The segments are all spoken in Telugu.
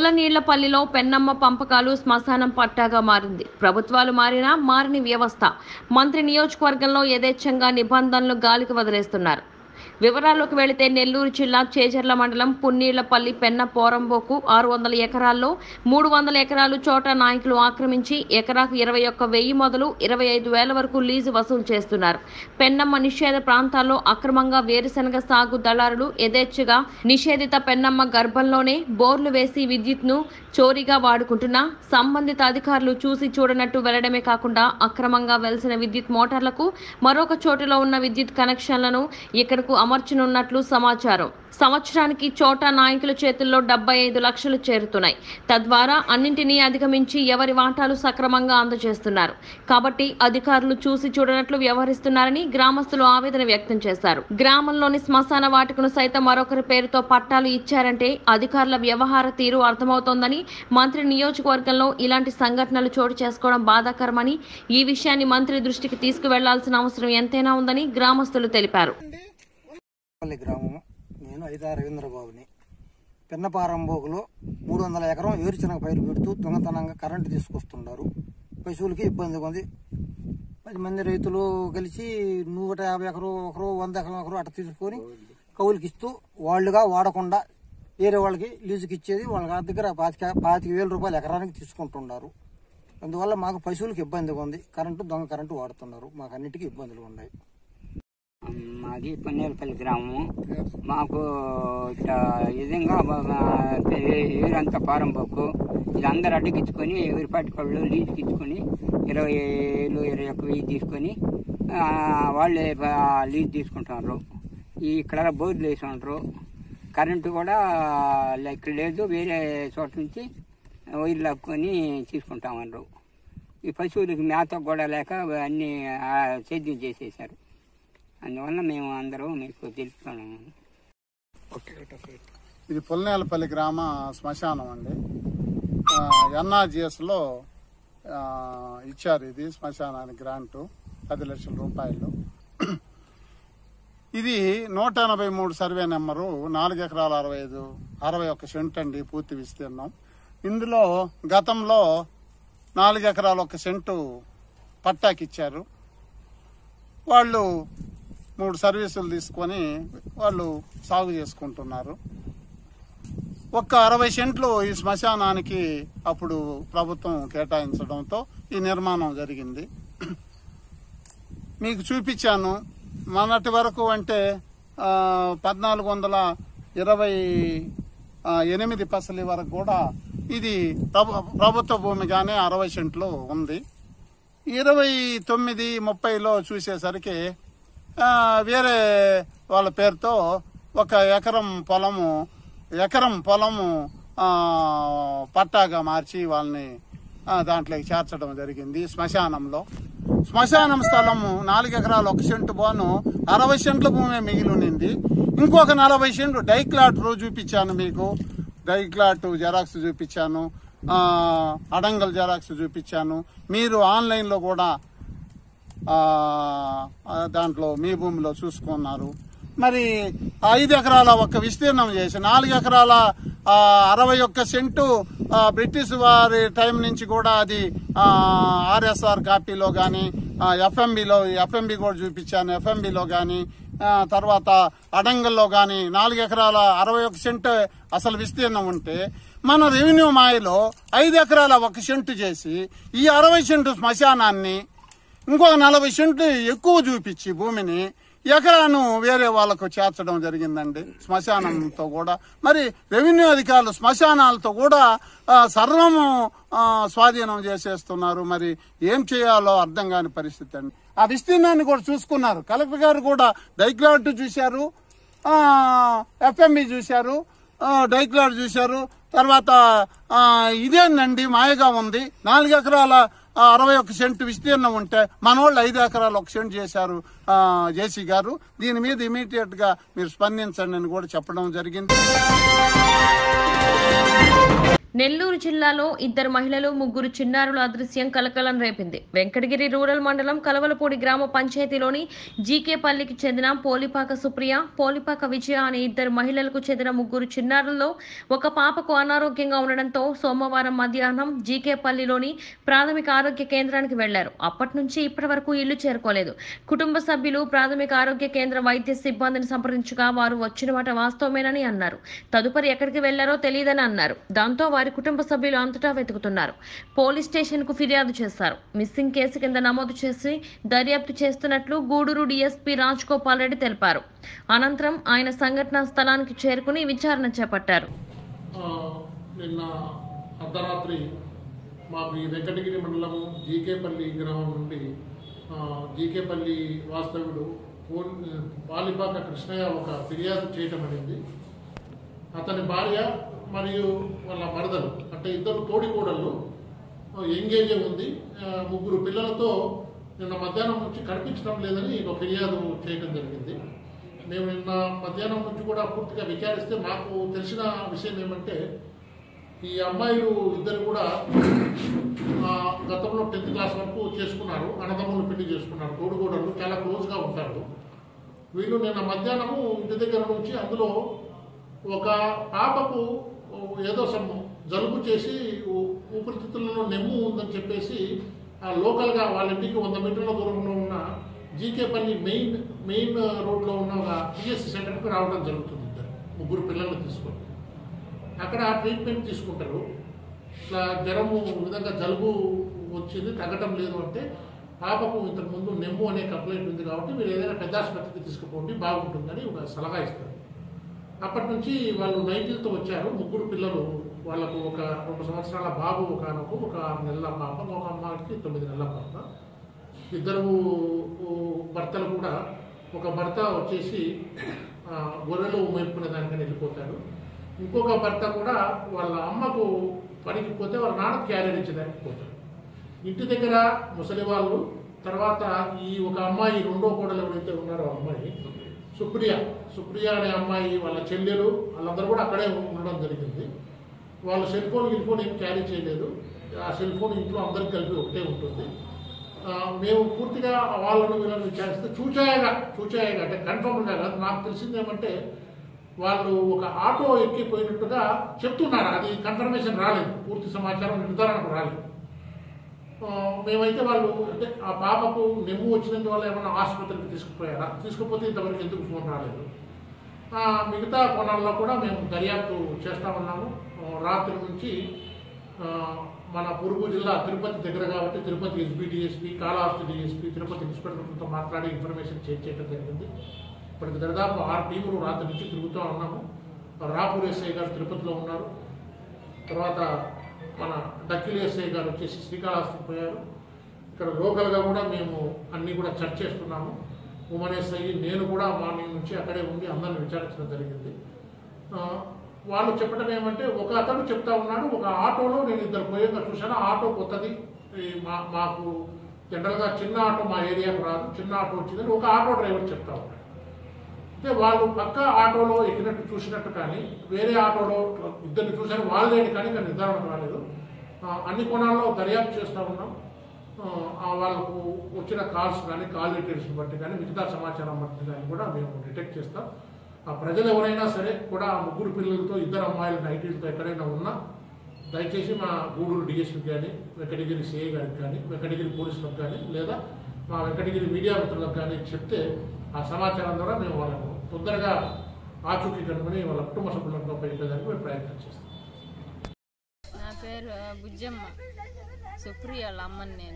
పుల్లనీళ్లపల్లిలో పెన్నమ్మ పంపకాలు శ్మశానం పట్టాగా మారింది ప్రభుత్వాలు మారినా మారని వ్యవస్థ మంత్రి నియోజకవర్గంలో యథేచ్ఛంగా నిబంధనలు గాలికి వదిలేస్తున్నారు వివరాల్లోకి వెళితే నెల్లూరు జిల్లా చేజర్ల మండలం పున్నీళ్లపల్లి పెన్న పోరంబోకు ఆరు వందల ఎకరాల్లో మూడు వందల ఎకరాలు చోట నాయకులు ఆక్రమించి ఎకరాకు ఇరవై ఒక్క వెయ్యి మొదలు ఇరవై ఐదు వేల వరకు లీజు వసూలు చేస్తున్నారు పెన్నమ్మ నిషేధ ప్రాంతాల్లో అక్రమంగా వేరుశనగ సాగు దళారులు యథేచ్ఛగా నిషేధిత పెన్నమ్మ గర్భంలోనే బోర్లు వేసి విద్యుత్ను చోరీగా వాడుకుంటున్నా సంబంధిత అధికారులు చూసి చూడనట్టు వెళ్లడమే కాకుండా అక్రమంగా వెలిసిన విద్యుత్ మోటార్లకు మరొక చోటులో ఉన్న విద్యుత్ కనెక్షన్లను ఇక్కడకు అమర్చనున్నట్లు సమాచారం సంవత్సరానికి చోటా నాయకుల చేతుల్లో డెబ్బై ఐదు లక్షలు చేరుతున్నాయి తద్వారా అన్నింటినీ అధిగమించి ఎవరి వాటాలు సక్రమంగా అందజేస్తున్నారు కాబట్టి అధికారులు చూసి చూడనట్లు వ్యవహరిస్తున్నారని గ్రామస్తులు ఆవేదన వ్యక్తం చేశారు గ్రామంలోని శ్మశాన వాటికను సైతం మరొకరి పేరుతో పట్టాలు ఇచ్చారంటే అధికారుల వ్యవహార తీరు అర్థమవుతోందని మంత్రి నియోజకవర్గంలో ఇలాంటి సంఘటనలు చోటు చేసుకోవడం బాధాకరమని ఈ విషయాన్ని మంత్రి దృష్టికి తీసుకువెళ్లాల్సిన అవసరం ఎంతైనా ఉందని గ్రామస్తులు తెలిపారు పల్లి గ్రామము నేను ఐదా రవీంద్రబాబుని పిన్నపారంబోగులో మూడు వందల ఎకరం వేరుశనగ పైరు పెడుతూ దొంగతనంగా కరెంటు తీసుకొస్తున్నారు పశువులకి ఇబ్బందిగా ఉంది పది మంది రైతులు కలిసి నూట యాభై ఎకరు ఒకరు వంద ఎకరం ఒకరు అట్ట తీసుకొని కవులకి ఇస్తూ వాళ్ళుగా వాడకుండా వేరే వాళ్ళకి లీజుకి ఇచ్చేది వాళ్ళ దగ్గర పాతిక పాతిక వేల రూపాయలు ఎకరానికి తీసుకుంటున్నారు అందువల్ల మాకు పశువులకు ఇబ్బందిగా ఉంది కరెంటు దొంగ కరెంటు వాడుతున్నారు మాకు అన్నిటికీ ఇబ్బందులు ఉన్నాయి మాది పొన్నేలపల్లి గ్రామము మాకు ఇట్లా విధంగా ఊరంతా పారంపోకు వీళ్ళందరూ అడ్డకిచ్చుకొని ఎవరి పట్టుకోళ్ళు లీజుకి ఇచ్చుకొని ఇరవై ఏళ్ళు ఇరవై ఒక్క వెయ్యి తీసుకొని ఆ, వాళ్ళే ప- లీజ్ తీసుకుంటున్నారు ఈ ఇక్కడ బోర్డులు వేసి ఉంటారు కరెంటు కూడా ఇక్కడ లేదు వేరే చోట నుంచి వైర్లు లాక్కొని తీసుకుంటామన్నారు ఈ పశువులకి మేత కూడా లేక అన్ని ఆ, సేద్యం చేసేసారు అందువల్ల మేము అందరూ మీకు తెలుపుతున్నాము ఇది పుల్నేలపల్లి గ్రామ శ్మశానం అండి ఎన్ఆర్జిఎస్లో ఇచ్చారు ఇది శ్మశానానికి గ్రాంటు పది లక్షల రూపాయలు ఇది నూట ఎనభై మూడు సర్వే నెంబరు నాలుగు ఎకరాల అరవై ఐదు అరవై ఒక్క సెంట్ అండి పూర్తి విస్తీర్ణం ఇందులో గతంలో నాలుగు ఎకరాల ఒక సెంటు పట్టాకిచ్చారు వాళ్ళు మూడు సర్వీసులు తీసుకొని వాళ్ళు సాగు చేసుకుంటున్నారు ఒక్క అరవై సెంట్లు ఈ శ్మశానానికి అప్పుడు ప్రభుత్వం కేటాయించడంతో ఈ నిర్మాణం జరిగింది మీకు చూపించాను మొన్నటి వరకు అంటే ఆ, పద్నాలుగు వందల ఇరవై ఆ, ఎనిమిది పసలి వరకు కూడా ఇది ప్రభు ప్రభుత్వ భూమిగానే అరవై సెంట్లు ఉంది ఇరవై తొమ్మిది ముప్పైలో చూసేసరికి ఆ, వేరే వాళ్ళ పేరుతో ఒక ఎకరం పొలము ఎకరం పొలము ఆ, పట్టాగా మార్చి వాళ్ళని ఆ, దాంట్లోకి చేర్చడం జరిగింది శ్మశానంలో శ్మశానం స్థలము నాలుగు ఎకరాలు ఒక సెంటు పోను అరవై సెంట్ల భూమి మిగిలి ఉన్నింది ఇంకొక నలభై సెంట్లు డైక్లాట్ రోజు చూపించాను మీకు డైక్లాట్ జెరాక్స్ చూపించాను ఆ, అడంగల్ జెరాక్స్ చూపించాను మీరు ఆన్లైన్లో కూడా ఆ, ఆ, దాంట్లో మీ భూమిలో చూసుకున్నారు మరి ఐదు ఎకరాల ఒక్క విస్తీర్ణం చేసి నాలుగు ఎకరాల ఆ, అరవై ఒక్క సెంటు ఆ, బ్రిటిష్ వారి టైం నుంచి కూడా అది ఆర్ఎస్ఆర్ కాపీలో కానీ ఎఫ్ఎంబిలో ఎఫ్ఎంబి కూడా చూపించాను ఎఫ్ఎంబిలో కానీ తర్వాత అడంగల్లో కానీ నాలుగు ఎకరాల అరవై ఒక్క సెంటు అసలు విస్తీర్ణం ఉంటే మన రెవెన్యూ మాయలో ఐదు ఎకరాల ఒక సెంటు చేసి ఈ అరవై సెంటు శ్మశానాన్ని ఇంకొక నలభై సెంట్లు ఎక్కువ చూపించి భూమిని ఎకరాను వేరే వాళ్ళకు చేర్చడం జరిగిందండి శ్మశానంతో కూడా మరి రెవెన్యూ అధికారులు శ్మశానాలతో కూడా ఆ, సర్వము ఆ, స్వాధీనం చేసేస్తున్నారు మరి ఏం చేయాలో అర్థం కాని పరిస్థితి అండి ఆ విస్తీర్ణాన్ని కూడా చూసుకున్నారు కలెక్టర్ గారు కూడా డైక్లాట్ చూశారు ఎఫ్ఎంబి చూశారు డైక్లాట్ చూశారు తర్వాత ఆ, ఇదేనండి మాయగా ఉంది నాలుగు ఎకరాల ఆ, అరవై ఒక్క సెంటు విస్తీర్ణం ఉంటే మన వాళ్ళు ఐదు ఎకరాలు ఒక సెంటు చేశారు ఆ, జేసీ గారు దీని మీద ఇమీడియట్ గా మీరు స్పందించండి అని కూడా చెప్పడం జరిగింది నెల్లూరు జిల్లాలో ఇద్దరు మహిళలు ముగ్గురు చిన్నారుల అదృశ్యం కలకలం రేపింది వెంకటగిరి రూరల్ మండలం కలవలపూడి గ్రామ పంచాయతీలోని జీకేపల్లికి చెందిన పోలిపాక సుప్రియ పోలిపాక విజయ అనే ఇద్దరు మహిళలకు చెందిన ముగ్గురు చిన్నారుల్లో ఒక పాపకు అనారోగ్యంగా ఉండడంతో సోమవారం మధ్యాహ్నం జీకేపల్లిలోని ప్రాథమిక ఆరోగ్య కేంద్రానికి వెళ్లారు అప్పటి నుంచి ఇప్పటి వరకు ఇల్లు చేరుకోలేదు కుటుంబ సభ్యులు ప్రాథమిక ఆరోగ్య కేంద్ర వైద్య సిబ్బందిని సంప్రదించగా వారు వచ్చిన మాట వాస్తవమేనని అన్నారు తదుపరి ఎక్కడికి వెళ్లారో తెలియదని అన్నారు దాంతో వారి కుటుంబ సభ్యులు అంతటా వెతుకుతున్నారు పోలీస్ స్టేషన్ కు ఫిర్యాదు చేశారు మిస్సింగ్ కేసు కింద నమోదు చేసి దర్యాప్తు చేస్తున్నట్లు గూడూరు డీఎస్పీ రాజ్ గోపాల్ రెడ్డి తెలిపారు అనంతరం ఆయన సంఘటనా స్థలానికి చేరుకుని విచారణ చేపట్టారు ఆ, నిన్న అర్ధరాత్రి మాకు ఈ వెంకటగిరి మండలము జీకేపల్లి గ్రామం నుండి ఆ, జీకేపల్లి వాస్తవ్యుడు పోల్ పాలిపాక కృష్ణయ్య ఒక ఫిర్యాదు చేయటం అనేది అతని భార్య మరియు వాళ్ళ మరదలు అంటే ఇద్దరు తోడికోడళ్ళు ఎంగేజే ఉంది ఆ, ముగ్గురు పిల్లలతో నిన్న మధ్యాహ్నం నుంచి కనిపించడం లేదని ఒక ఫిర్యాదు చేయడం జరిగింది మేము నిన్న మధ్యాహ్నం నుంచి కూడా పూర్తిగా విచారిస్తే మాకు తెలిసిన విషయం ఏమంటే ఈ అమ్మాయిలు ఇద్దరు కూడా ఆ, గతంలో టెన్త్ క్లాస్ వరకు చేసుకున్నారు అన్నదమ్ములు పెళ్లి చేసుకున్నారు తోడుగోడలు చాలా క్లోజ్గా ఉంటారు వీళ్ళు నిన్న మధ్యాహ్నము ఇంటి దగ్గర నుంచి అందులో ఒక పాపకు ఏదో సమ్ జలుబు చేసి ఊ- ఊపిరితిత్తులలో నెమ్ము ఉందని చెప్పేసి ఆ లోకల్గా వాళ్ళ ఇంటికి వంద మీటర్ల దూరంలో ఉన్న జీకేపల్లి మెయిన్ మెయిన్ రోడ్లో ఉన్న ఒక పిఎస్సి సెంటర్కి రావడం జరుగుతుంది ఇద్దరు ముగ్గురు పిల్లల్ని తీసుకొని అక్కడ ట్రీట్మెంట్ తీసుకుంటారు ఇట్లా జ్వరము ఈ విధంగా జలుబు వచ్చింది తగ్గటం లేదు అంటే పాపకు ఇంతకు ముందు నెమ్ము అనే కంప్లైంట్ ఉంది కాబట్టి మీరు ఏదైనా పెద్ద ఆసుపత్రికి తీసుకుపోండి బాగుంటుందని ఒక సలహా ఇస్తారు అప్పటి నుంచి వాళ్ళు నైన్టీన్తో వచ్చారు ముగ్గురు పిల్లలు వాళ్ళకు ఒక రెండు సంవత్సరాల బాబు ఒక ఆమెకు ఒక ఆరు నెలల పాప ఒక అమ్మాయికి తొమ్మిది నెలల పాప ఇద్దరు భర్తలు కూడా ఒక భర్త వచ్చేసి ఆ, గొర్రెలు మేపుకునే దానికని వెళ్ళిపోతాడు ఇంకొక భర్త కూడా వాళ్ళ అమ్మకు పనికి పోతే వాళ్ళ నాన్న క్యారియర్ ఇచ్చేదానికి పోతాడు ఇంటి దగ్గర ముసలి వాళ్ళు తర్వాత ఈ ఒక అమ్మాయి రెండో కోడలు ఎవరైతే ఉన్నారో ఆ అమ్మాయి సుప్రియ సుప్రియ అనే అమ్మాయి వాళ్ళ చెల్లెలు వాళ్ళందరూ కూడా అక్కడే ఉండడం జరిగింది వాళ్ళు సెల్ ఫోన్ గిల్ ఫోన్ ఏం క్యారీ చేయలేదు ఆ సెల్ ఫోన్ ఇంట్లో అందరికి కలిపి ఒకటే ఉంటుంది ఆ, మేము పూర్తిగా వాళ్ళను వీళ్ళని విచారిస్తే చూచాయగా చూచాయగా అంటే కన్ఫర్మ్గా కాదు నాకు తెలిసింది ఏమంటే వాళ్ళు ఒక ఆటో ఎక్కిపోయినట్టుగా చెప్తున్నారు అది కన్ఫర్మేషన్ రాలేదు పూర్తి సమాచారం నిర్ధారణకు రాలేదు ఆ, మేమైతే వాళ్ళు అంటే ఆ పాపకు నెమ్ము వచ్చినందువల్ల ఏమైనా ఆసుపత్రికి తీసుకుపోయారా తీసుకుపోతే ఇంతవరకు ఎందుకు ఫోన్ రాలేదు ఆ, మిగతా కోణాల్లో కూడా మేము దర్యాప్తు చేస్తా ఉన్నాము ఆ, రాత్రి నుంచి ఆ, మన పొరుగు జిల్లా తిరుపతి దగ్గర కాబట్టి Tirupati SB DSP Kalahasti DSP Tirupati ఇన్స్పెక్టర్తో మాట్లాడి ఇన్ఫర్మేషన్ చేంజ్ చేయడం జరిగింది ఇప్పటికి దాదాపు ఆరు టీములు రాత్రి నుంచి తిరుగుతూ ఉన్నాము రాపూర్ ఎస్ఐ గారు తిరుపతిలో ఉన్నారు తర్వాత మన డక్కిలి ఎస్ఐ గారు వచ్చేసి శ్రీకాళహస్తికి పోయారు ఇక్కడ లోకల్గా కూడా మేము అన్నీ కూడా చర్చ చేస్తున్నాము ఉమెన్ ఎస్ఐ నేను కూడా మార్నింగ్ నుంచి అక్కడే ఉండి అందరిని విచారించడం జరిగింది ఆ, వాళ్ళు చెప్పడం ఏమంటే ఒక అతడు చెప్తా ఉన్నాడు ఒక ఆటోలో నేను ఇద్దరు పోయేగా చూశాను ఆ ఆటో కొత్తది ఈ మా మాకు జనరల్గా చిన్న ఆటో మా ఏరియాకు రాదు చిన్న ఆటో వచ్చిందని ఒక ఆటో డ్రైవర్ చెప్తా ఉన్నాడు అంటే వాళ్ళు పక్క ఆటోలో ఎక్కినట్టు చూసినట్టు కానీ వేరే ఆటోలో ఇద్దరిని చూశారు వాళ్ళేని కానీ ఇంకా నిర్ధారణ రాలేదు ఆ, అన్ని కోణాల్లో దర్యాప్తు చేస్తూ ఉన్నాం ఆ, ఆ వాళ్ళకు వచ్చిన కాల్స్ కానీ కాల్ డీటెయిల్స్ బట్టి కానీ మిగతా సమాచారం బట్టి కానీ కూడా మేము డిటెక్ట్ చేస్తాం ఆ ప్రజలు ఎవరైనా సరే కూడా ఆ ముగ్గురు పిల్లలతో ఇద్దరు అమ్మాయిలు నైటీలతో ఎక్కడైనా ఉన్నా దయచేసి మా గూడూరు డిఎస్పీకి కానీ వెంకటగిరి సిఐ గారికి కానీ వెంకటగిరి పోలీసులకు కానీ లేదా మా వెంకటగిరి మీడియా మిత్రులకు కానీ చెప్తే ఆ సమాచారం ద్వారా మేము వాళ్ళకు తొందరగా ఆచూకీ కనుగొని వాళ్ళ కుటుంబ సభ్యులను పెంచేదానికి మేము ప్రయత్నం చేస్తాం నా పేరు బుజ్జమ్మ సుప్రియ వాళ్ళ అమ్మని నేను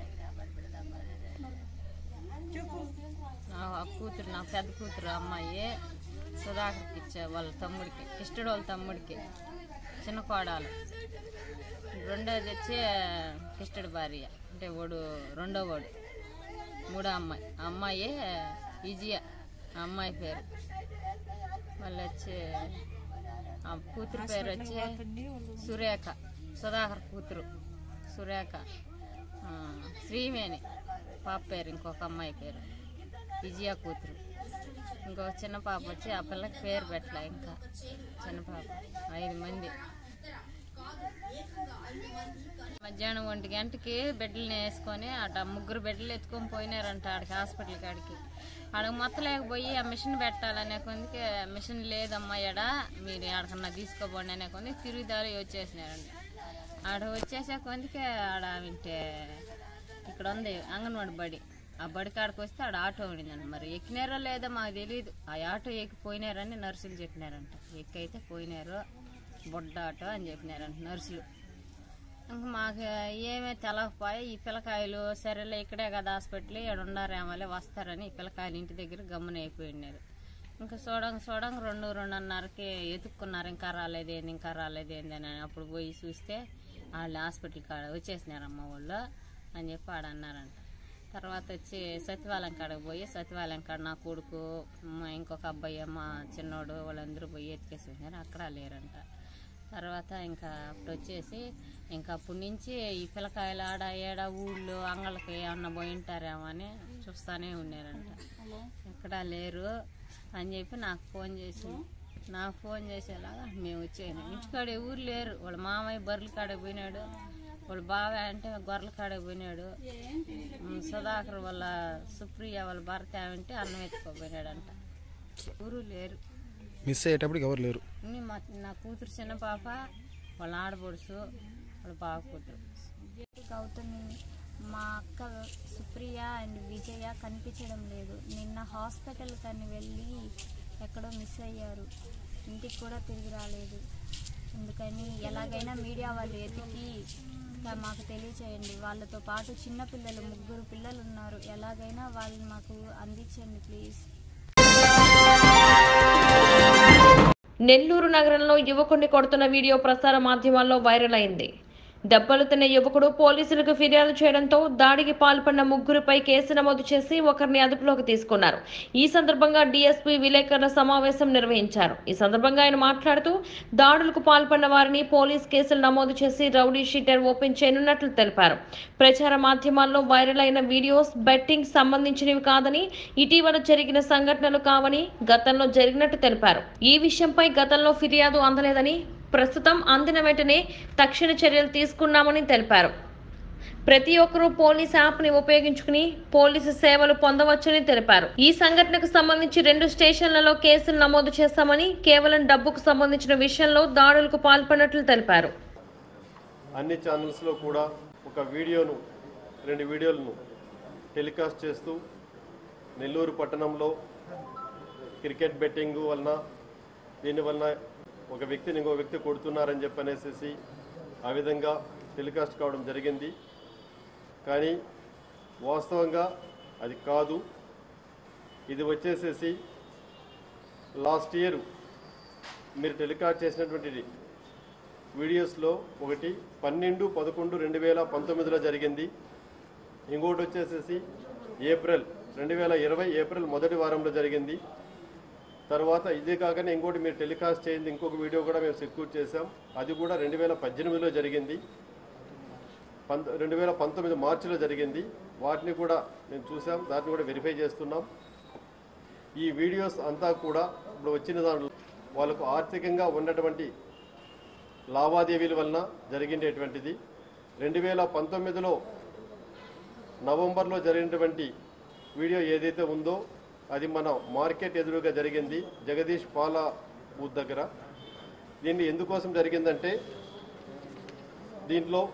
నా కూతురు నా పెద్ద కూతురు అమ్మాయి సుధాకర్కి ఇచ్చా వాళ్ళ తమ్ముడికి కిష్టడు వాళ్ళ తమ్ముడికి చిన్న కోడాలు రెండోది వచ్చి కిష్టడి భార్య అంటే వాడు రెండో వాడు మూడో అమ్మాయి ఆ అమ్మాయి విజయ ఆ అమ్మాయి పేరు మళ్ళీ వచ్చి ఆ కూతురు పేరు వచ్చి సురేఖ సుధాకర్ కూతురు సురేఖ ఆ, శ్రీవేణి పాప పేరు ఇంకొక అమ్మాయి పేరు విజయ కూతురు ఇంకో చిన్న పాప వచ్చి ఆ పిల్లకి పేరు పెట్టలే ఇంకా చిన్న పాప ఐదు మంది మధ్యాహ్నం ఒంటి గంటకి బెడ్లు వేసుకొని అట ముగ్గురు బెడ్లు ఎత్తుకొని పోయినారంట ఆడికి హాస్పిటల్ కాడికి ఆడకి మొత్తం లేకపోయి ఆ మిషన్ పెట్టాలనే కొందికి మిషన్ లేదమ్మా ఎడ మీరు ఆడకన్నా తీసుకోపోండి అనే కొంది తిరుగుదారి వచ్చేసినారండి ఆడ వచ్చేసే కొందికి ఆడ వింటే ఇక్కడ ఉంది అంగన్వాడి బడి ఆ బడి కాడికి వస్తే ఆడ ఆటో ఉండిందండి మరి ఎక్కినారో లేదో మాకు తెలియదు ఆ ఆటో ఎక్కి పోయినారని నర్సులు చెప్పినారంట ఎక్కైతే పోయినారు బొడ్డ ఆటో అని చెప్పినారంట నర్సులు ఇంకా మాకు ఏమీ తెలకపోయి ఈ పిల్లకాయలు సరేలే ఇక్కడే కదా హాస్పిటల్ ఇక్కడ ఉన్నారేమోలే వస్తారని ఈ పిల్లకాయలు ఇంటి దగ్గర గమ్మున అయిపోయినారు ఇంకా చూడంగా చూడంగా రెండు రెండున్నరకి ఎత్తుక్కున్నారు ఇంకా రాలేదేంది ఇంకా రాలేదేంది అని అప్పుడు పోయి చూస్తే వాళ్ళు హాస్పిటల్ కాడ వచ్చేసినారమ్మ వాళ్ళు అని చెప్పి ఆడ అన్నారంట తర్వాత వచ్చి సచివాలయం కాడకు పోయి సచివాలయం కాడ నా కొడుకు మా ఇంకొక అబ్బాయి మా చిన్నోడు వాళ్ళందరూ పోయి ఎత్తుకేసి ఉన్నారు అక్కడ లేరంట తర్వాత ఇంకా అప్పుడు వచ్చేసి ఇంకా అప్పటి నుంచి ఈ పిల్లకాయలు ఆడ ఏడ ఊళ్ళో అంగళ్ళకి ఏమన్నా పోయి ఉంటారేమో అని చూస్తానే ఉన్నారంట ఎక్కడా లేరు అని చెప్పి నాకు ఫోన్ చేసి నాకు ఫోన్ చేసేలాగా మేము వచ్చాను ఇంటికాడ ఊరు లేరు వాళ్ళ మామయ్య బర్రెల కాడ పోయినాడు వాళ్ళ బావ అంటే గొర్రెల కాడ పోయినాడు ఉమ్, సుధాకర్ వాళ్ళ సుప్రియ వాళ్ళ భర్త ఏమంటే అన్నం ఎత్తుకోపోయినాడంట ఊరు లేరు మిస్ అయ్యేటప్పటికి ఎవరు లేరు ఇన్ని మా నా కూతురు చిన్న పాప వాళ్ళ ఆడపడుచు వాళ్ళ బావ కూతురు గౌతమి మా అక్క సుప్రియ అండ్ విజయ కనిపించడం లేదు నిన్న హాస్పిటల్ కని వెళ్ళి ఎక్కడో మిస్ అయ్యారు ఇంటికి కూడా తిరిగి రాలేదు అందుకని ఎలాగైనా మీడియా వాళ్ళు ఎతికి ఇంకా మాకు తెలియచేయండి వాళ్ళతో పాటు చిన్న పిల్లలు ముగ్గురు పిల్లలు ఉన్నారు ఎలాగైనా వాళ్ళని మాకు అందించండి ప్లీజ్ నెల్లూరు నగరంలో యువకుడిని కొడుతున్న వీడియో ప్రసార మాధ్యమాల్లో వైరల్ అయింది దెబ్బలు తిన్న యువకుడు పోలీసులకు ఫిర్యాదు చేయడంతో దాడికి పాల్పడిన ముగ్గురుపై కేసు నమోదు చేసి ఒకరిని అదుపులోకి తీసుకున్నారు ఈ సందర్భంగా డీఎస్పీ విలేకరుల సమావేశం నిర్వహించారు ఈ సందర్భంగా ఆయన మాట్లాడుతూ దాడులకు పాల్పడిన వారిని పోలీస్ కేసులు నమోదు చేసి రౌడీ షీటర్ ఓపెన్ చేయనున్నట్లు తెలిపారు ప్రచార మాధ్యమాల్లో వైరల్ అయిన వీడియోస్ బెట్టింగ్ సంబంధించినవి కాదని ఇటీవల జరిగిన సంఘటనలు కావని గతంలో జరిగినట్టు తెలిపారు ఈ విషయంపై గతంలో ఫిర్యాదు అందలేదని ప్రస్తుతం అందిన వెంటనే తక్షణ చర్యలు తీసుకున్నామని తెలిపారు ప్రతి ఒక్కరూ పోలీస్ యాప్ ని ఉపయోగించుకుని పోలీసు సేవలు పొందవచ్చని తెలిపారు ఈ సంఘటనకు సంబంధించి రెండు స్టేషన్లలో కేసులు నమోదు చేస్తామని కేవలం డబ్బుకు సంబంధించిన విషయంలో దాడులకు పాల్పడినట్లు తెలిపారు అన్ని ఛానల్స్లో కూడా ఒక వీడియోను రెండు వీడియోలను టెలికాస్ట్ చేస్తూ నెల్లూరు పట్టణంలో క్రికెట్ బెట్టింగ్ వలన దీని వలన ఒక వ్యక్తిని ఇంకో వ్యక్తి కొడుతున్నారని చెప్పనేసి ఆ విధంగా టెలికాస్ట్ కావడం జరిగింది కానీ వాస్తవంగా అది కాదు ఇది వచ్చేసేసి లాస్ట్ ఇయర్ మీరు టెలికాస్ట్ చేసినటువంటి వీడియోస్లో ఒకటి పన్నెండు పదకొండు రెండు వేల పంతొమ్మిదిలో జరిగింది ఇంకోటి వచ్చేసేసి ఏప్రిల్ రెండు వేల ఇరవై ఏప్రిల్ మొదటి వారంలో జరిగింది తర్వాత ఇదే కాకనే ఇంకోటి మీరు టెలికాస్ట్ చేయింది ఇంకొక వీడియో కూడా మేము సెక్యూర్ చేసాం అది కూడా రెండు వేల పద్దెనిమిదిలో జరిగింది పంత రెండు వేల పంతొమ్మిది మార్చిలో జరిగింది వాటిని కూడా మేము చూసాం దాన్ని కూడా వెరిఫై చేస్తున్నాం ఈ వీడియోస్ అంతా కూడా ఇప్పుడు వచ్చిన దాంట్లో వాళ్ళకు ఆర్థికంగా ఉన్నటువంటి లావాదేవీల వలన జరిగినటువంటిది రెండు వేల పంతొమ్మిదిలో నవంబర్లో జరిగినటువంటి వీడియో ఏదైతే ఉందో అది మన మార్కెట్ ఎదురుగా జరిగింది జగదీష్ పాల బూత్ దగ్గర దీన్ని ఎందుకోసం జరిగిందంటే దీంట్లో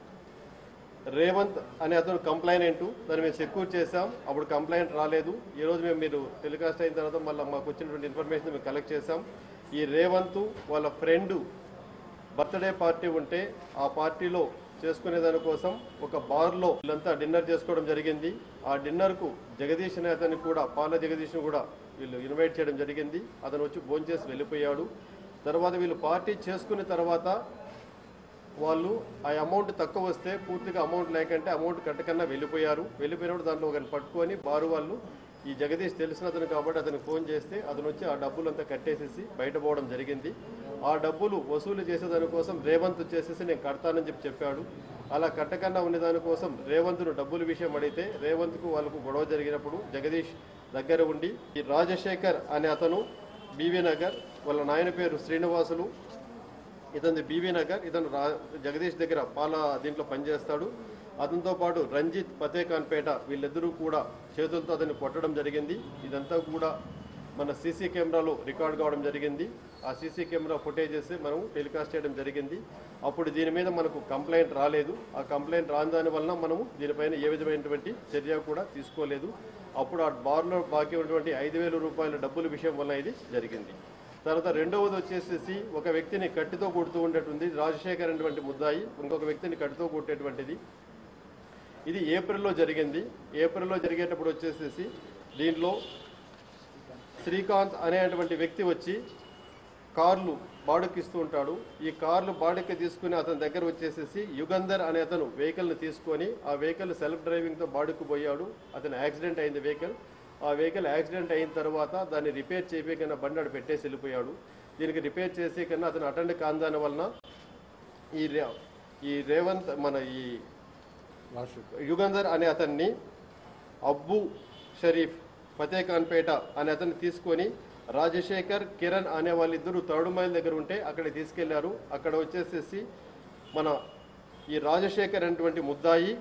రేవంత్ అనే అతను కంప్లైనెంట్ దాన్ని మేము సెక్యూర్ చేసాం అప్పుడు కంప్లైంట్ రాలేదు ఈ రోజు మేము మీరు టెలికాస్ట్ అయిన తర్వాత మళ్ళీ మాకు వచ్చినటువంటి ఇన్ఫర్మేషన్ మేము కలెక్ట్ చేసాం ఈ రేవంత్ వాళ్ళ ఫ్రెండ్ బర్త్డే పార్టీ ఉంటే ఆ పార్టీలో చేసుకునే దానికోసం ఒక బార్లో వీళ్ళంతా డిన్నర్ చేసుకోవడం జరిగింది ఆ డిన్నర్కు జగదీష్ అనే అతన్ని కూడా పాల జగదీష్ను కూడా వీళ్ళు ఇన్వైట్ చేయడం జరిగింది అతను వచ్చి భోంచేసి వెళ్ళిపోయాడు తర్వాత వీళ్ళు పార్టీ చేసుకున్న తర్వాత వాళ్ళు ఆ అమౌంట్ తక్కువ వస్తే పూర్తిగా అమౌంట్ లేకంటే అమౌంట్ కట్టకన్నా వెళ్ళిపోయారు వెళ్ళిపోయినప్పుడు దాంట్లో ఒకరిని పట్టుకొని బారు వాళ్ళు ఈ జగదీష్ తెలిసిన అతను కాబట్టి అతనికి ఫోన్ చేస్తే అతను వచ్చి ఆ డబ్బులు అంతా కట్టేసేసి బయట పోవడం జరిగింది ఆ డబ్బులు వసూలు చేసేదానికోసం రేవంత్ వచ్చేసేసి నేను కడతానని చెప్పి చెప్పాడు అలా కట్టకన్నా ఉన్న దానికోసం రేవంత్ను డబ్బుల విషయం అడిగితే రేవంత్కు వాళ్ళకు గొడవ జరిగినప్పుడు జగదీష్ దగ్గర ఉండి ఈ రాజశేఖర్ అనే అతను బీవీ నగర్ వాళ్ళ నాయన పేరు శ్రీనివాసులు ఇతని బీవీ నగర్ ఇతను రా జగదీష్ దగ్గర పాల దీంట్లో పనిచేస్తాడు అతనితో పాటు రంజిత్ ఫతేఖాన్పేట వీళ్ళిద్దరూ కూడా చేతులతో అతన్ని కొట్టడం జరిగింది ఇదంతా కూడా మన సీసీ కెమెరాలో రికార్డ్ కావడం జరిగింది ఆ సీసీ కెమెరా ఫుటేజెస్ మనం టెలికాస్ట్ చేయడం జరిగింది అప్పుడు దీని మీద మనకు కంప్లైంట్ రాలేదు ఆ కంప్లైంట్ రాని దాని వలన మనము దీనిపైన ఏ విధమైనటువంటి చర్య కూడా తీసుకోలేదు అప్పుడు ఆ బార్లో బాకీ ఉన్నటువంటి ఐదు వేల రూపాయల డబ్బుల విషయం వల్ల ఇది జరిగింది తర్వాత రెండవది వచ్చేసేసి ఒక వ్యక్తిని కట్టితో కొడుతూ ఉండేటువంటి రాజశేఖర్ అనేటువంటి ముద్దాయి ఇంకొక వ్యక్తిని కట్టితో కొట్టేటువంటిది ఇది ఏప్రిల్లో జరిగింది ఏప్రిల్లో జరిగేటప్పుడు వచ్చేసేసి దీనిలో శ్రీకాంత్ అనేటువంటి వ్యక్తి వచ్చి కార్లు బాడుకిస్తూ ఉంటాడు ఈ కార్లు బాడుకి తీసుకుని అతని దగ్గర వచ్చేసేసి యుగంధర్ అనే అతను వెహికల్ని తీసుకొని ఆ వెహికల్ సెల్ఫ్ డ్రైవింగ్తో బాడుకు పోయాడు అతను యాక్సిడెంట్ అయింది వెహికల్ ఆ వెహికల్ యాక్సిడెంట్ అయిన తర్వాత దాన్ని రిపేర్ చేయకన్నా బండి ఆడు పెట్టేసి వెళ్ళిపోయాడు దీనికి రిపేర్ చేసే కన్నా అతను అటెండ్ కాందాని వలన ఈ రే- ఈ రేవంత్ మన ఈ యుగంధర్ అనే అతన్ని అబ్బు షరీఫ్ ఫతేఖాన్పేట అనే అతన్ని తీసుకొని రాజశేఖర్ కిరణ్ అనే వాళ్ళిద్దరూ థర్డ్ మైల్ దగ్గర ఉంటే అక్కడ తీసుకెళ్లారు అక్కడ వచ్చేసేసి మన ఈ రాజశేఖర్ అనేటువంటి ముద్దాయి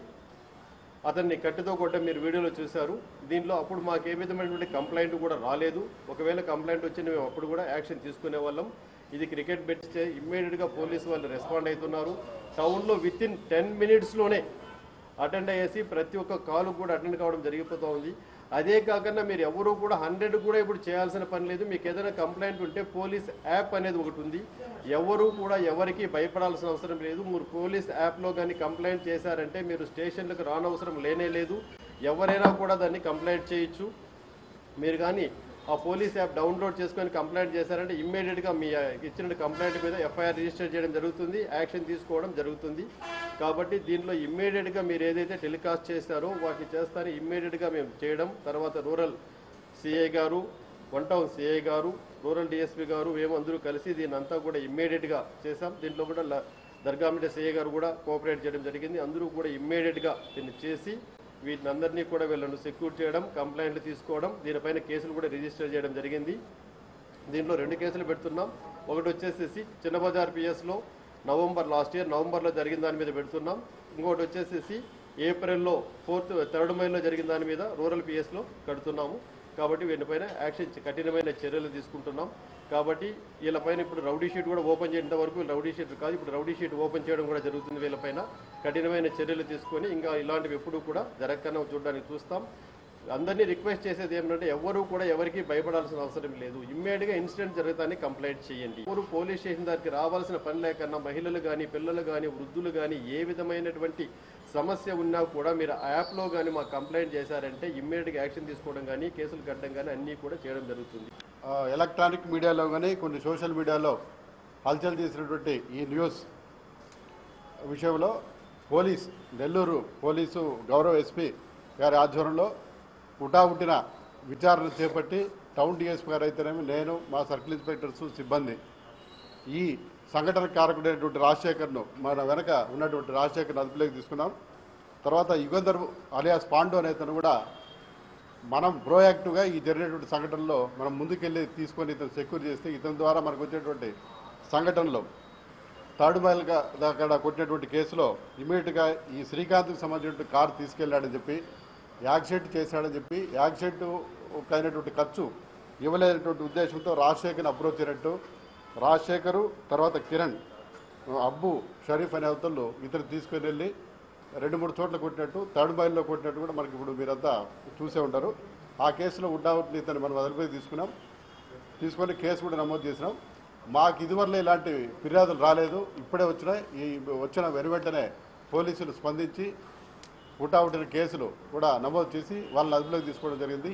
అతన్ని కట్టితో కొట్ట మీరు వీడియోలో చూశారు దీనిలో అప్పుడు మాకు ఏ విధమైనటువంటి కంప్లైంట్ కూడా రాలేదు ఒకవేళ కంప్లైంట్ వచ్చిన మేము అప్పుడు కూడా యాక్షన్ తీసుకునే వాళ్ళం ఇది క్రికెట్ బెట్ ఇమ్మీడియట్గా పోలీసు వాళ్ళు రెస్పాండ్ అవుతున్నారు టౌన్లో విత్ ఇన్ టెన్ మినిట్స్లోనే అటెండ్ అయ్యేసి ప్రతి ఒక్క కాలు కూడా అటెండ్ కావడం జరిగిపోతూ ఉంది అదే కాకుండా మీరు ఎవరు కూడా హండ్రెడ్ కూడా ఇప్పుడు చేయాల్సిన పని లేదు మీకు ఏదైనా కంప్లైంట్ ఉంటే పోలీస్ యాప్ అనేది ఒకటి ఉంది ఎవరు కూడా ఎవరికి భయపడాల్సిన అవసరం లేదు మీరు పోలీస్ యాప్లో కానీ కంప్లైంట్ చేశారంటే మీరు స్టేషన్లకు రానవసరం లేనే లేదు ఎవరైనా కూడా దాన్ని కంప్లైంట్ చేయొచ్చు మీరు కానీ ఆ పోలీస్ యాప్ డౌన్లోడ్ చేసుకొని కంప్లైంట్ చేశారంటే ఇమ్మీడియట్గా మీ ఇచ్చిన కంప్లైంట్ మీద ఎఫ్ఐఆర్ రిజిస్టర్ చేయడం జరుగుతుంది యాక్షన్ తీసుకోవడం జరుగుతుంది కాబట్టి దీంట్లో ఇమ్మీడియట్గా మీరు ఏదైతే టెలికాస్ట్ చేశారో వాటిని చేస్తారో ఇమ్మీడియట్గా మేము చేయడం తర్వాత రూరల్ సిఐ గారు వన్ టౌన్ సిఐ గారు రూరల్ డిఎస్పీ గారు మేము అందరూ కలిసి దీన్ని అంతా కూడా ఇమ్మీడియట్గా చేసాం దీంట్లో కూడా ల- దర్గామిట సిఐ గారు కూడా కోఆపరేట్ చేయడం జరిగింది అందరూ కూడా ఇమ్మీడియట్గా దీన్ని చేసి వీటిని అందరినీ కూడా వీళ్ళను సెక్యూర్ చేయడం కంప్లైంట్లు తీసుకోవడం దీనిపైన కేసులు కూడా రిజిస్టర్ చేయడం జరిగింది దీంట్లో రెండు కేసులు పెడుతున్నాం ఒకటి వచ్చేసేసి చిన్న బజార్ పిఎస్లో నవంబర్ లాస్ట్ ఇయర్ నవంబర్లో జరిగిన దాని మీద పెడుతున్నాం ఇంకోటి వచ్చేసేసి ఏప్రిల్లో ఫోర్త్ థర్డ్ మైలో జరిగిన దాని మీద రూరల్ పిఎస్లో కడుతున్నాము కాబట్టి వీటిపైన యాక్షన్ కఠినమైన చర్యలు తీసుకుంటున్నాం కాబట్టి వీళ్ళపైన ఇప్పుడు రౌడీ షీట్ కూడా ఓపెన్ చేసేంత వరకు రౌడీ షీట్ కాదు ఇప్పుడు రౌడీ షీట్ ఓపెన్ చేయడం కూడా జరుగుతుంది వీళ్ళపైన కఠినమైన చర్యలు తీసుకొని ఇంకా ఇలాంటివి ఎప్పుడు కూడా జరగకనే చూడడానికి చూస్తాం అందరినీ రిక్వెస్ట్ చేసేది ఏమంటే ఎవరు కూడా ఎవరికి భయపడాల్సిన అవసరం లేదు ఇమ్మీడియట్గా ఇన్సిడెంట్ జరుగుతాన్ని కంప్లైంట్ చేయండి ఎవరు పోలీస్ స్టేషన్ దగ్గరికి రావాల్సిన పని లేకన్నా మహిళలు కానీ పిల్లలు కానీ వృద్ధులు కానీ ఏ విధమైనటువంటి సమస్య ఉన్నా కూడా మీరు ఆ యాప్లో కానీ మాకు కంప్లైంట్ చేశారంటే ఇమ్మీడియట్గా యాక్షన్ తీసుకోవడం కానీ కేసులు కట్టడం కానీ అన్నీ కూడా చేయడం జరుగుతుంది ఆ, ఎలక్ట్రానిక్ మీడియాలో కానీ కొన్ని సోషల్ మీడియాలో హల్చల్ చేసినటువంటి ఈ న్యూస్ విషయంలో పోలీస్ నెల్లూరు పోలీసు గౌరవ ఎస్పీ గారి ఆధ్వర్యంలో ఉటావుటిన విచారణ చేపట్టి టౌన్ డిఎస్పీ గారు అయితేనేమి నేను మా సర్కిల్ ఇన్స్పెక్టర్స్ సిబ్బంది ఈ సంఘటన కారకుడైనటువంటి రాజశేఖర్ను మన వెనక ఉన్నటువంటి రాజశేఖర్ను అదుపులోకి తీసుకున్నాం తర్వాత యుగంధర్ అలియాస్ పాండు అనే అతను కూడా మనం ప్రోయాక్టివ్గా ఈ జరిగినటువంటి సంఘటనలో మనం ముందుకెళ్ళి తీసుకొని ఇతను సెక్యూర్ చేస్తే ఇతని ద్వారా మనకు వచ్చేటువంటి సంఘటనలో థర్డ్ మైల్గా అక్కడ కొట్టినటువంటి కేసులో ఇమీడియట్గా ఈ శ్రీకాంత్కి సంబంధించినటువంటి కారు తీసుకెళ్ళాడని చెప్పి యాక్సిడెంట్ చేశాడని చెప్పి యాక్సిడెంట్ అయినటువంటి ఖర్చు ఇవ్వలేనటువంటి ఉద్దేశంతో రాజశేఖర్ని అప్రోచ్ అయినట్టు రాజశేఖరు తర్వాత కిరణ్ అబ్బు షరీఫ్ అనే అవతలు ఇతను తీసుకొని వెళ్ళి రెండు మూడు చోట్ల కొట్టినట్టు థర్డ్ మైల్లో కొట్టినట్టు కూడా మనకి ఇప్పుడు మీరంతా చూసే ఉంటారు ఆ కేసులో ఉండవట్ని ఇతను మనం వదిలిపోయి తీసుకున్నాం తీసుకొని కేసు కూడా నమోదు చేసినాం మాకు ఇదివరలో ఇలాంటి ఫిర్యాదులు రాలేదు ఇప్పుడే వచ్చినాయి ఈ వచ్చిన వెను వెంటనే పోలీసులు స్పందించి పుట్టావుటిన కేసులు కూడా నమోదు చేసి వాళ్ళని అదుపులోకి తీసుకోవడం జరిగింది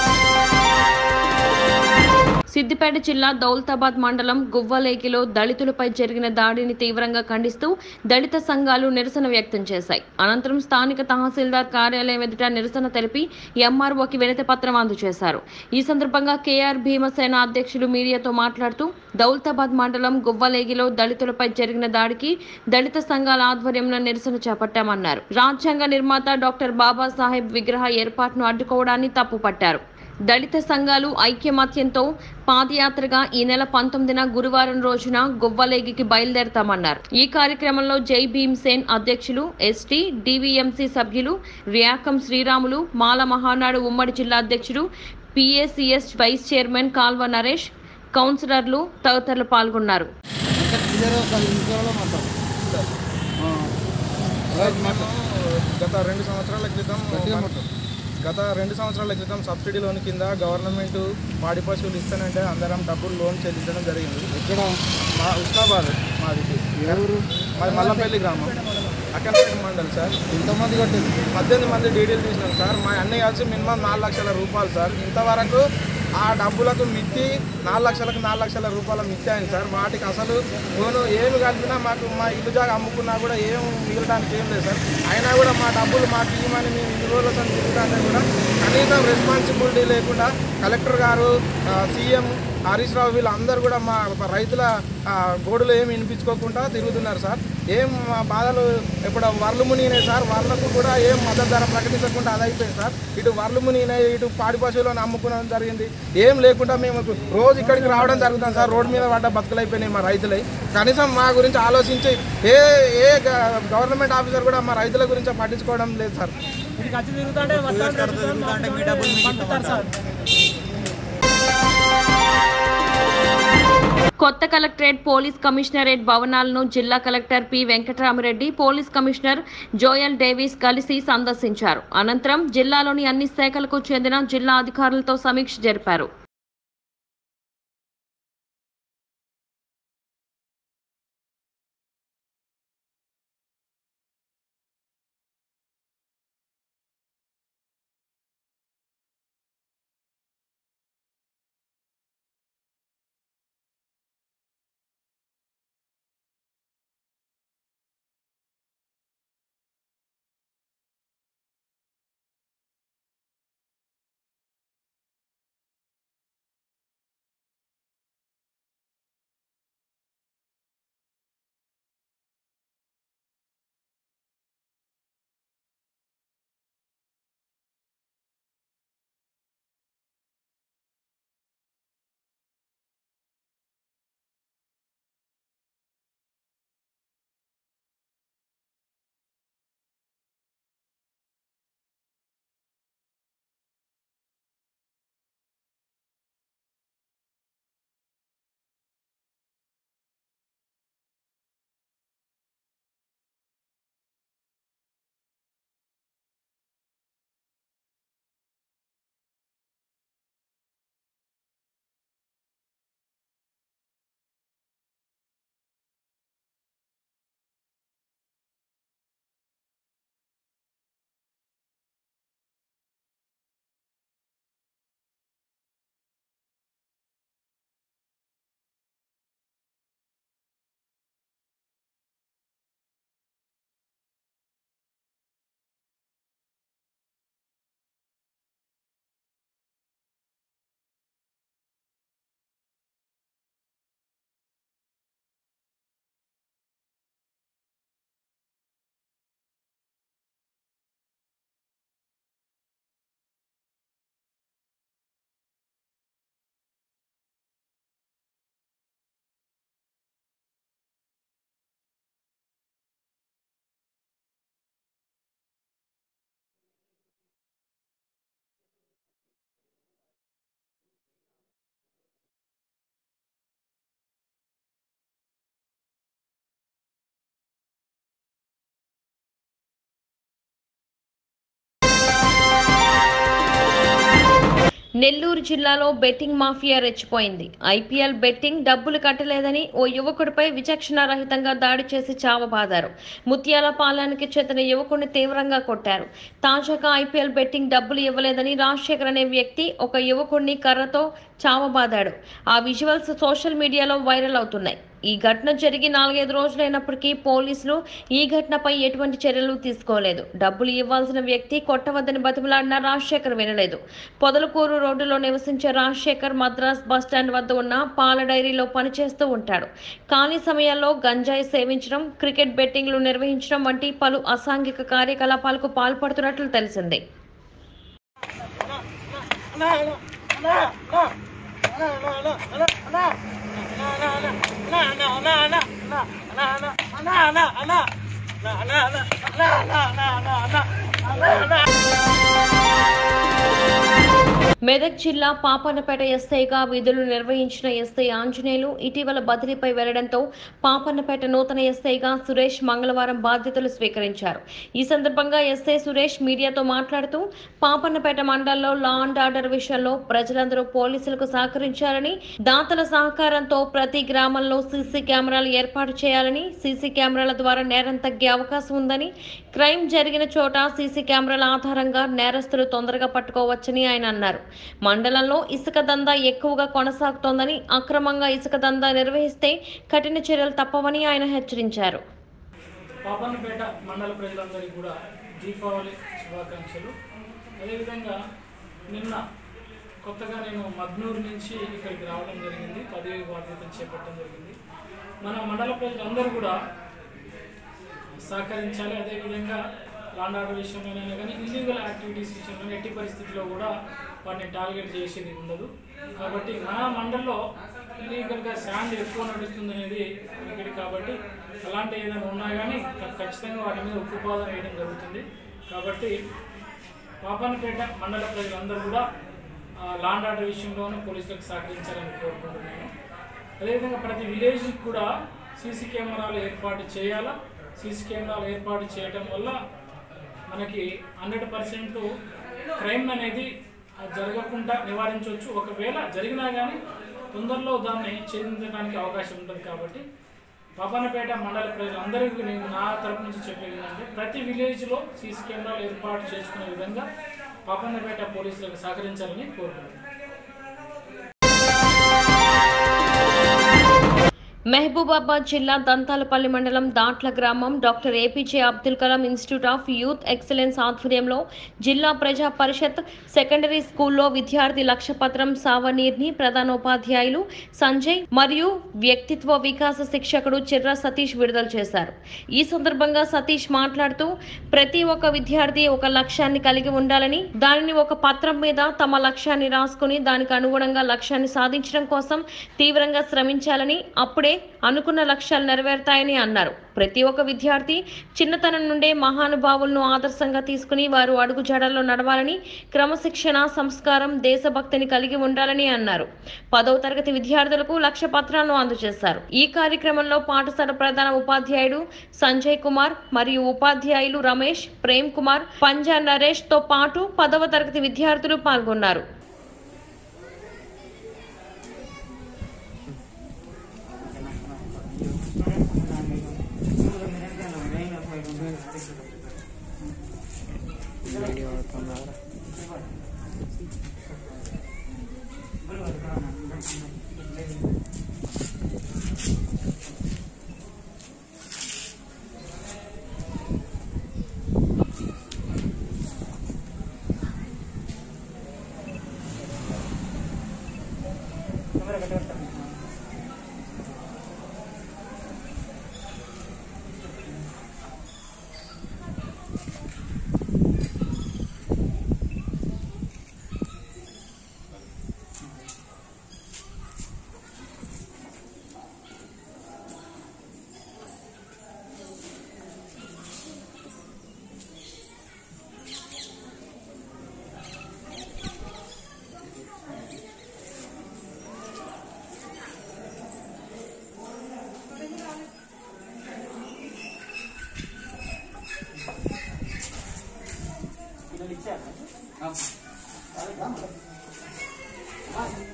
సిద్దిపేట జిల్లా దౌలతాబాద్ మండలం గువ్వలేకిలో దళితులపై జరిగిన దాడిని తీవ్రంగా ఖండిస్తూ దళిత సంఘాలు నిరసన వ్యక్తం చేశాయి అనంతరం స్థానిక తహసీల్దార్ కార్యాలయం ఎదుట నిరసన తెలిపి ఎంఆర్ఓకి వినతి పత్రం అందజేశారు ఈ సందర్భంగా కేఆర్ భీమసేన అధ్యక్షులు మీడియాతో మాట్లాడుతూ దౌలతాబాద్ మండలం గువ్వలేగిలో దళితులపై జరిగిన దాడికి దళిత సంఘాల ఆధ్వర్యంలో నిరసన చేపట్టామన్నారు రాజ్యాంగ నిర్మాత డాక్టర్ బాబాసాహెబ్ విగ్రహ ఏర్పాటును అడ్డుకోవడాన్ని తప్పుపట్టారు దళిత సంఘాలు ఐక్యమత్యంతో పాదయాత్రగా ఈ నెల పంతొమ్మిదిన గురువారం రోజున గువ్వలేగికి బయలుదేరతామన్నారు ఈ కార్యక్రమంలో జై భీమ్సేన్ అధ్యక్షులు ఎస్టీ డివిఎంసి సభ్యులు రియాకం శ్రీరాములు మాల మహానాడు ఉమ్మడి జిల్లా అధ్యక్షుడు PACS vice chairman Kalva Naresh కౌన్సిలర్లు తదితరులు పాల్గొన్నారు గత రెండు సంవత్సరాల క్రితం గత రెండు సంవత్సరాల క్రితం సబ్సిడీ లోన్ కింద గవర్నమెంట్ పాడి పశువులు ఇస్తానంటే అందరం డబ్బులు లోన్ చెల్లించడం జరిగింది ఇక్కడ మా ఉస్నాబాద్ మాది ఎవరు మాది మల్లపల్లి గ్రామం అక్కనపేట మండల్ సార్ ఇంతమంది కట్టింది పద్దెనిమిది మంది డీడీలు తీసినాం సార్ మా అన్నీ కలిసి మినిమం నాలుగు లక్షల రూపాయలు సార్ ఇంతవరకు ఆ డబ్బులకు మిత్తి నాలుగు లక్షలకు నాలుగు లక్షల రూపాయల మిత్తి అయింది సార్ వాటికి అసలు లోను ఏమి కలిపినా మాకు మా ఇల్లు జాగా అమ్ముకున్నా కూడా ఏం మిగలడానికి ఏం లేదు సార్ అయినా కూడా మా డబ్బులు మాకు ఇవ్వమని మేము ఇన్ని రోజుల సార్ తిరుగుతుంటే కూడా కనీసం రెస్పాన్సిబిలిటీ లేకుండా కలెక్టర్ గారు సీఎం హరీష్ రావు వీళ్ళందరూ కూడా మా రైతుల ఆ, గోడులు ఏమి వినిపించుకోకుండా తిరుగుతున్నారు సార్ ఏం మా బాధలు ఇప్పుడు వర్లు మునిగినాయి సార్ వర్లకు కూడా ఏం మద్దతు ధర ప్రకటించకుండా అది అయిపోయింది సార్ ఇటు వర్లు మునిగినాయి ఇటు పాడి పశువులను అమ్ముకోవడం జరిగింది ఏం లేకుండా మేము రోజు ఇక్కడికి రావడం జరుగుతుంది సార్ రోడ్డు మీద పడ్డ బతుకులు అయిపోయినాయి మా రైతులై కనీసం మా గురించి ఆలోచించి ఏ ఏ గ- గవర్నమెంట్ ఆఫీసర్ కూడా మా రైతుల గురించి పట్టించుకోవడం లేదు సార్ కొత్త కలెక్టరేట్ పోలీస్ కమిషనరేట్ భవనాలను జిల్లా collector P Venkatarama Reddy police commissioner Joel Davis కలిసి సందర్శించారు అనంతరం జిల్లాలోని అన్ని శాఖలకు చెందిన జిల్లా అధికారులతో సమీక్ష జరిపారు నెల్లూరు జిల్లాలో బెట్టింగ్ మాఫియా రెచ్చిపోయింది ఐపీఎల్ బెట్టింగ్ డబ్బులు కట్టలేదని ఓ యువకుడిపై విచక్షణారహితంగా దాడి చేసి చావబాదారు ముత్యాల పాలానికి చెందిన యువకుడిని తీవ్రంగా కొట్టారు తాజాగా ఐపీఎల్ బెట్టింగ్ డబ్బులు ఇవ్వలేదని రాజశేఖర్ అనే వ్యక్తి ఒక యువకుడిని కర్రతో చావబాదాడు ఆ విజువల్స్ సోషల్ మీడియాలో వైరల్ అవుతున్నాయి ఈ ఘటన జరిగి నాలుగైదు రోజులైనప్పటికీ పోలీసులు ఈ ఘటనపై ఎటువంటి చర్యలు తీసుకోలేదు డబ్బులు ఇవ్వాల్సిన వ్యక్తి కొట్టవద్దని బతిమలాడిన రాజశేఖర్ వినలేదు పొదలకూరు రోడ్డులో నివసించే రాజశేఖర్ మద్రాస్ బస్టాండ్ వద్ద ఉన్న పాల డైరీలో పనిచేస్తూ ఉంటాడు ఖాళీ సమయాల్లో గంజాయి సేవించడం క్రికెట్ బెట్టింగ్లు నిర్వహించడం వంటి పలు అసాంఘిక కార్యకలాపాలకు పాల్పడుతున్నట్లు తెలిసింది మెదక్ జిల్లా పాపన్నపేట ఎస్ఐగా విధులు నిర్వహించిన ఎస్ఐ ఆంజనేయులు ఇటీవల బదిలీపై వెళ్లడంతో పాపన్నపేట నూతన ఎస్ఐగా సురేష్ మంగళవారం బాధ్యతలు స్వీకరించారు ఈ సందర్భంగా ఎస్ఐ సురేష్ మీడియాతో మాట్లాడుతూ పాపన్నపేట మండలంలో లా అండ్ ఆర్డర్ విషయంలో ప్రజలందరూ పోలీసులకు సహకరించాలని దాతల సహకారంతో ప్రతి గ్రామంలో సీసీ కెమెరాలు ఏర్పాటు చేయాలని సీసీ కెమెరాల ద్వారా నేరం తగ్గే అవకాశం ఉందని క్రైమ్ జరిగిన చోట సీసీ కెమెరాల ఆధారంగా నేరస్తులు తొందరగా పట్టుకోవచ్చని ఆయన అన్నారు మండలంలో ఇసుక దందా ఎక్కువగా కొనసాగుతోందని అక్రమంగా ఇసుక దందా నిర్వహిస్తే కఠిన చర్యలు తప్పవని ఆయన హెచ్చరించారు పాపన్నపేట మండల ప్రజలందరికీ కూడా దీపావళి శుభాకాంక్షలు అదేవిధంగా నిన్న కొత్తగా నేను మద్నూరు నుంచి ఇక్కడికి రావడం జరిగింది పదవి బాధ్యతలు చేపట్టడం జరిగింది మన మండల ప్రజలందరూ కూడా సహకరించాలి అదేవిధంగా లాండ్ ఆర్డర్ విషయంలోనైనా కానీ ఇల్లీగల్ యాక్టివిటీస్ విషయంలో ఎట్టి పరిస్థితుల్లో కూడా వాటిని టార్గెట్ చేసేది ఉండదు కాబట్టి మన మండల్లో ఇల్లీగల్గా శాండ్ ఎక్కువ నడుస్తుంది అనేది ఇక్కడ కాబట్టి అలాంటి ఏదైనా ఉన్నా కానీ ఖచ్చితంగా వాటి మీద ఉక్కుపాదం వేయడం జరుగుతుంది కాబట్టి పాపన్నపేట మండల ప్రజలందరూ కూడా లాండ్ ఆర్డర్ విషయంలోనూ పోలీసులకు సహకరించాలని కోరుకుంటున్నాను అదేవిధంగా ప్రతి విలేజ్కి కూడా సీసీ కెమెరాలు ఏర్పాటు చేయాలా సీసీ కెమెరాలు ఏర్పాటు చేయడం వల్ల మనకి హండ్రెడ్ పర్సెంట్ క్రైమ్ అనేది జరగకుండా నివారించవచ్చు ఒకవేళ జరిగినా కానీ తొందరలో దాన్ని ఛేదించడానికి అవకాశం ఉంటుంది కాబట్టి పాపన్నపేట మండల ప్రజలందరికీ నేను నా తరపు నుంచి చెప్పేది ఏంటంటే ప్రతి విలేజ్లో సీసీ కెమెరాలు ఏర్పాటు చేసుకునే విధంగా పాపన్నపేట పోలీసులకు సహకరించాలని కోరుకుంటున్నాను మహబూబాబాద్ జిల్లా దంతాలపల్లి మండలం దాట్ల గ్రామం doctor APJ Abdul Kalam institute of youth excellence ఆధ్వర్యంలో జిల్లా ప్రజా పరిషత్ సెకండరీ స్కూల్లో విద్యార్థి లక్ష్యపత్రం సావనీర్ని ప్రధానోపాధ్యాయులు సంజయ్ మరియు వ్యక్తిత్వ వికాస శిక్షకుడు చిర్ర సతీష్ విడుదల చేశారు ఈ సందర్భంగా సతీష్ మాట్లాడుతూ ప్రతి ఒక్క విద్యార్థి ఒక లక్ష్యాన్ని కలిగి ఉండాలని దానిని ఒక పత్రం మీద తమ లక్ష్యాన్ని రాసుకుని దానికి అనుగుణంగా లక్ష్యాన్ని సాధించడం కోసం తీవ్రంగా శ్రమించాలని అప్పుడే అనుకున్న లక్ష్యాలు నెరవేరుతాయని అన్నారు ప్రతి ఒక్క విద్యార్థి చిన్నతనం నుండే మహానుభావులను ఆదర్శంగా తీసుకుని వారు అడుగు జాడల్లో నడవాలని క్రమశిక్షణ సంస్కారం దేశభక్తిని కలిగి ఉండాలని అన్నారు పదవ తరగతి విద్యార్థులకు లక్ష్య పత్రాలను అందజేశారు ఈ కార్యక్రమంలో పాఠశాల ప్రధాన ఉపాధ్యాయుడు సంజయ్ కుమార్ మరియు ఉపాధ్యాయులు రమేష్ ప్రేమ్ కుమార్ పంజా నరేష్ తో పాటు పదవ తరగతి విద్యార్థులు పాల్గొన్నారు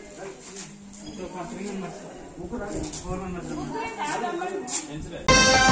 ఫోర్ మెంబర్స్